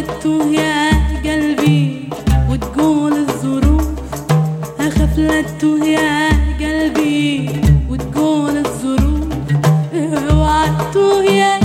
تتوه يا قلبي وتقول الظروف أخاف لا تتوه يا قلبي وتقول الظروف اوعى تتوه يا